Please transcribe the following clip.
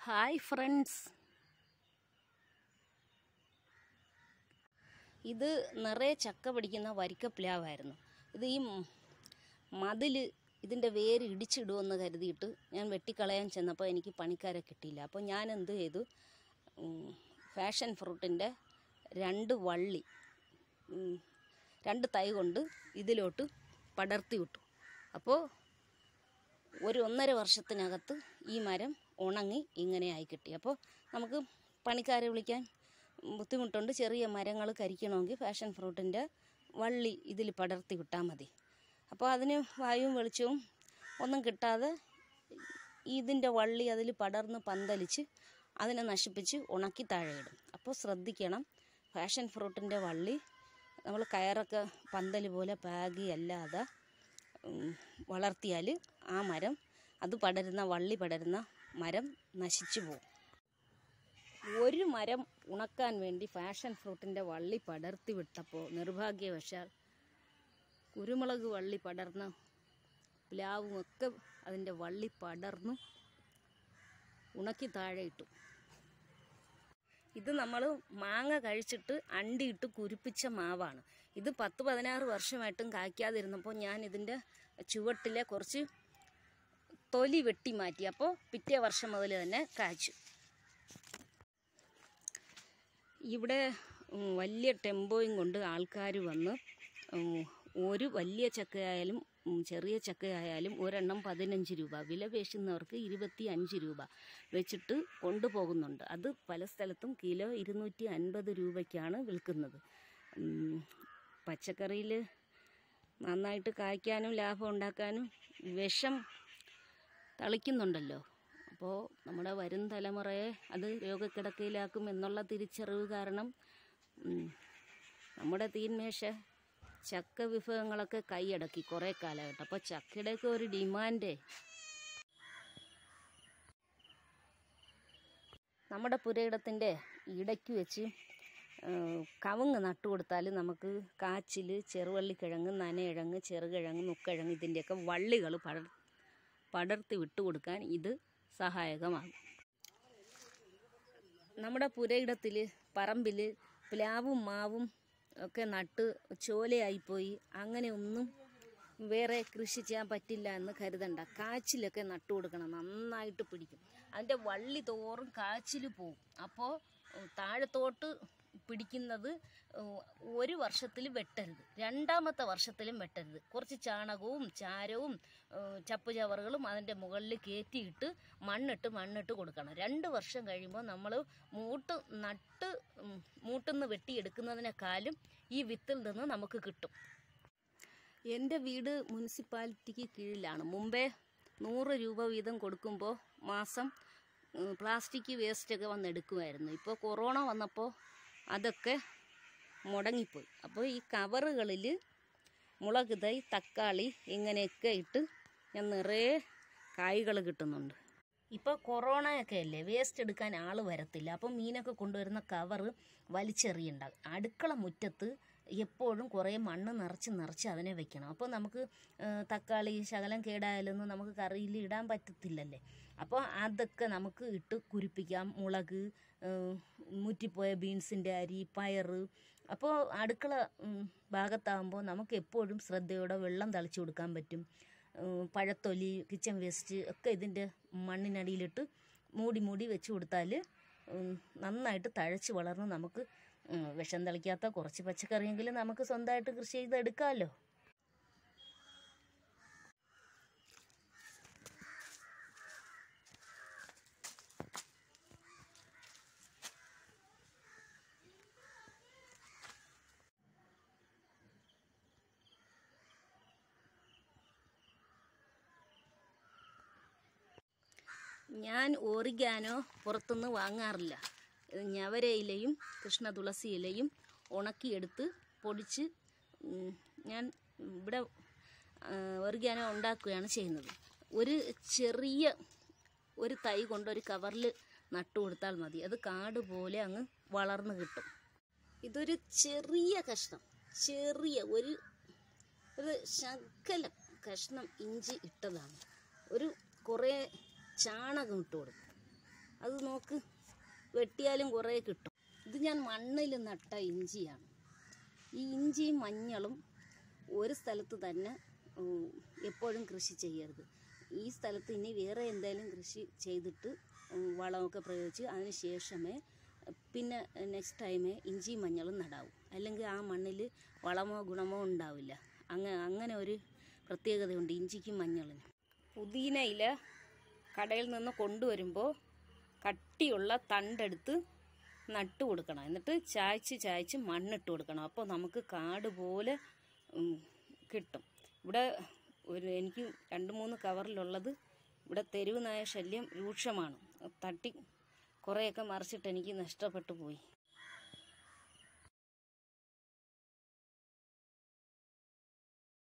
hi friends ഇത് നിറയെ ചക്ക പിടിക്കുന്ന വരിക്കപ്ലാവായിരുന്നു ഇത് ഈ മതിൽ ഇതിൻ്റെ വേര് ഇടിച്ചിടുമെന്ന് കരുതിയിട്ട് ഞാൻ വെട്ടിക്കളയാൻ ചെന്നപ്പോൾ എനിക്ക് പണിക്കാരെ കിട്ടിയില്ല അപ്പോൾ ഞാൻ എന്ത് ചെയ്തു ഉം, ഫാഷൻ ഫ്രൂട്ടിൻ്റെ രണ്ട് വള്ളി ഉം, രണ്ട് തൈ കൊണ്ട് ഇതിലോട്ട് പടർത്തി വിട്ടു അപ്പോൾ ഒരു ഒന്നര വർഷത്തിനകത്ത് ഈ മരം ഉണങ്ങി ഇങ്ങനെ ആയി കിട്ടി അപ്പോൾ നമുക്ക് പണിക്കാരെ വിളിക്കാൻ ബുദ്ധിമുട്ടുണ്ട് ചെറിയ മരങ്ങൾ കരിക്കണമെങ്കിൽ ഫാഷൻ ഫ്രൂട്ടിൻ്റെ വള്ളി ഇതിൽ പടർത്തി വിട്ടാൽ മതി അപ്പോൾ അതിന് വായുവും വെളിച്ചവും ഒന്നും കിട്ടാതെ ഇതിൻ്റെ വള്ളി അതിൽ പടർന്ന് പന്തലിച്ച് അതിനെ നശിപ്പിച്ച് ഉണക്കി താഴെ ഇടും അപ്പോൾ ശ്രദ്ധിക്കണം ഫാഷൻ ഫ്രൂട്ടിൻ്റെ വള്ളി നമ്മൾ കയറൊക്കെ പന്തൽ പോലെ പാകി അല്ലാതെ വളർത്തിയാൽ ആ മരം അത് പടരുന്ന വള്ളി പടരുന്ന മരം നശിച്ചു പോകും ഒരു മരം ഉണക്കാൻ വേണ്ടി ഫാഷൻ ഫ്രൂട്ടിൻ്റെ വള്ളി പടർത്തി വിട്ടപ്പോൾ നിർഭാഗ്യവശാൽ കുരുമുളക് വള്ളി പടർന്ന പ്ലാവും ഒക്കെ അതിൻ്റെ വള്ളി പടർന്നു ഉണക്കി താഴെ ഇട്ടു ഇത് നമ്മൾ മാങ്ങ കഴിച്ചിട്ട് അണ്ടിയിട്ട് കുരുപ്പിച്ച മാവാണ് ഇത് പത്ത് പതിനാറ് വർഷമായിട്ടും കായ്ക്കാതിരുന്നപ്പോൾ ഞാൻ ഇതിൻ്റെ ചുവട്ടിലെ കുറച്ച് തൊലി വെട്ടി മാറ്റി അപ്പോൾ പിറ്റേ വർഷം മുതൽ തന്നെ കായ്ച്ചു ഇവിടെ ഉം, വലിയ ടെമ്പോയും കൊണ്ട് ആൾക്കാർ വന്ന് ഉം, ഒരു വലിയ ചക്കയായാലും ഉം, ചെറിയ ചക്കയായാലും ഒരെണ്ണം പതിനഞ്ച് രൂപ വില പേശുന്നവർക്ക് ഇരുപത്തി അഞ്ച് രൂപ വെച്ചിട്ട് കൊണ്ടുപോകുന്നുണ്ട് അത് പല സ്ഥലത്തും കിലോ ഇരുന്നൂറ്റി അൻപത് രൂപയ്ക്കാണ് വിൽക്കുന്നത് ഉം, പച്ചക്കറിയിൽ നന്നായിട്ട് കായ്ക്കാനും ലാഭം ഉണ്ടാക്കാനും വിഷം തളിക്കുന്നുണ്ടല്ലോ അപ്പോൾ നമ്മുടെ വരും തലമുറയെ അത് രോഗക്കിടക്കയിലാക്കും എന്നുള്ള തിരിച്ചറിവ് കാരണം ഉം, നമ്മുടെ തീന്മേശ ചക്ക വിഭവങ്ങളൊക്കെ കൈയടക്കി കുറേ കാലമായിട്ട് അപ്പോൾ ചക്കയുടെയൊക്കെ ഒരു ഡിമാൻഡേ നമ്മുടെ പുരയിടത്തിൻ്റെ ഇടയ്ക്ക് വെച്ച് ഏഹ്, കവുങ്ങ് നട്ടു കൊടുത്താൽ നമുക്ക് കാച്ചിൽ ചെറുവള്ളിക്കിഴങ്ങ് നനയിഴങ്ങ് ചെറുകിഴങ്ങ് നുക്കിഴങ്ങ് ഇതിൻ്റെയൊക്കെ വള്ളികൾ പടർ പടർത്തി വിട്ടുകൊടുക്കാൻ ഇത് സഹായകമാകും നമ്മുടെ പുരയിടത്തിൽ പറമ്പിൽ പ്ലാവും മാവും ഒക്കെ നട്ട് ചോലയായിപ്പോയി അങ്ങനെ ഒന്നും വേറെ കൃഷി ചെയ്യാൻ പറ്റില്ല എന്ന് കരുതണ്ട കാച്ചിലൊക്കെ നട്ടു കൊടുക്കണം നന്നായിട്ട് പിടിക്കും അതിൻ്റെ വള്ളി തോറും കാച്ചിൽ പോവും അപ്പോൾ താഴത്തോട്ട് പിടിക്കുന്നത് ഉം, ഒരു വർഷത്തിൽ വെട്ടരുത് രണ്ടാമത്തെ വർഷത്തിലും വെട്ടരുത് കുറച്ച് ചാണകവും ചാരവും ഉം, ചപ്പുചവറുകളും അതിൻ്റെ മുകളിൽ കയറ്റിയിട്ട് മണ്ണിട്ട് മണ്ണിട്ട് കൊടുക്കണം രണ്ട് വർഷം കഴിയുമ്പോൾ നമ്മൾ മൂട്ട് നട്ട് ഉം, മൂട്ടിന്ന് വെട്ടിയെടുക്കുന്നതിനേക്കാളും ഈ വിത്തിൽ നിന്ന് നമുക്ക് കിട്ടും എൻ്റെ വീട് മുനിസിപ്പാലിറ്റിക്ക് കീഴിലാണ് മുമ്പേ നൂറ് രൂപ വീതം കൊടുക്കുമ്പോൾ മാസം ഉം, പ്ലാസ്റ്റിക് വേസ്റ്റൊക്കെ വന്ന് എടുക്കുമായിരുന്നു ഇപ്പോൾ കൊറോണ വന്നപ്പോൾ അതൊക്കെ മുടങ്ങിപ്പോയി അപ്പോൾ ഈ കവറുകളിൽ മുളക് തൈ തക്കാളി ഇങ്ങനെയൊക്കെ ഇട്ട് ഞാൻ നിറയെ കായ്കൾ കിട്ടുന്നുണ്ട് ഇപ്പോൾ കൊറോണയൊക്കെ അല്ലേ വേസ്റ്റ് എടുക്കാൻ ആൾ വരത്തില്ല അപ്പം മീനൊക്കെ കൊണ്ടുവരുന്ന കവറ് വലിച്ചെറിയണ്ടാകും അടുക്കള മുറ്റത്ത് എപ്പോഴും കുറേ മണ്ണ് നിറച്ച് നിറച്ച് അതിനെ വെക്കണം അപ്പോൾ നമുക്ക് ആ, തക്കാളി ശകലം കേടായാലൊന്നും നമുക്ക് കറിയിൽ ഇടാൻ പറ്റത്തില്ലല്ലേ അപ്പോൾ അതൊക്കെ നമുക്ക് ഇട്ട് കുരിപ്പിക്കാം മുളക് ആ, മുറ്റിപ്പോയ ബീൻസിൻ്റെ അരി പയറ് അപ്പോൾ അടുക്കള ഉം, ഭാഗത്താകുമ്പോൾ നമുക്ക് എപ്പോഴും ശ്രദ്ധയോടെ വെള്ളം തളിച്ചു കൊടുക്കാൻ പറ്റും ഉം, പഴത്തൊലി കിച്ചൺ വേസ്റ്റ് ഒക്കെ ഇതിൻ്റെ മണ്ണിനടിയിലിട്ട് മൂടി മൂടി വെച്ച് കൊടുത്താൽ ഉം, നന്നായിട്ട് തഴച്ച് വളർന്ന് നമുക്ക് ഉം, വിഷം തളിക്കാത്ത കുറച്ച് പച്ചക്കറിയെങ്കിലും നമുക്ക് സ്വന്തമായിട്ട് കൃഷി ചെയ്തെടുക്കാമല്ലോ ഞാൻ ഓറിഗാനോ പുറത്തുനിന്ന് വാങ്ങാറില്ല ഇത് ഞവര ഇലയും കൃഷ്ണ തുളസി ഇലയും ഉണക്കിയെടുത്ത് പൊടിച്ച് ഉം, ഞാൻ ഇവിടെ ഓറിഗാനോ ഉണ്ടാക്കുകയാണ് ചെയ്യുന്നത് ഒരു ചെറിയ ഒരു തൈ കൊണ്ട് ഒരു കവറിൽ നട്ടു കൊടുത്താൽ മതി അത് കാട് പോലെ അങ്ങ് വളർന്നു കിട്ടും ഇതൊരു ചെറിയ കഷ്ണം ചെറിയ ഒരു ഒരു ശകലം കഷ്ണം ഇഞ്ചി ഇട്ടതാണ് ഒരു കുറേ ചാണകം ഇട്ട് കൊടുക്കും അത് നോക്ക് വെട്ടിയാലും കുറേ കിട്ടും ഇത് ഞാൻ മണ്ണിൽ നട്ട ഇഞ്ചിയാണ് ഈ ഇഞ്ചിയും മഞ്ഞളും ഒരു സ്ഥലത്ത് തന്നെ ഉം, എപ്പോഴും കൃഷി ചെയ്യരുത് ഈ സ്ഥലത്ത് ഇനി വേറെ എന്തെങ്കിലും കൃഷി ചെയ്തിട്ട് ഉം, വളമൊക്കെ പ്രയോഗിച്ച് അതിന് ശേഷമേ പിന്നെ നെക്സ്റ്റ് ടൈമേ ഇഞ്ചിയും മഞ്ഞളും നടാവൂ അല്ലെങ്കിൽ ആ മണ്ണിൽ വളമോ ഗുണമോ ഉണ്ടാവില്ല അങ്ങനെ അങ്ങനെ ഒരു പ്രത്യേകതയുണ്ട് ഇഞ്ചിക്കും മഞ്ഞളിനും പുതിന ഇല കടയിൽ നിന്ന് കൊണ്ടുവരുമ്പോൾ കട്ടിയുള്ള തണ്ടെടുത്ത് നട്ട് കൊടുക്കണം എന്നിട്ട് ചായച്ച് ചായച്ച് മണ്ണിട്ട് കൊടുക്കണം അപ്പോൾ നമുക്ക് കാട് പോലെ ഉം, കിട്ടും ഇവിടെ ഒരു എനിക്ക് രണ്ട് മൂന്ന് കവറിലുള്ളത് ഇവിടെ തെരുവ് നായ ശല്യം രൂക്ഷമാണ് തട്ടി കുറേയൊക്കെ മറിച്ചിട്ട് എനിക്ക് നഷ്ടപ്പെട്ടു പോയി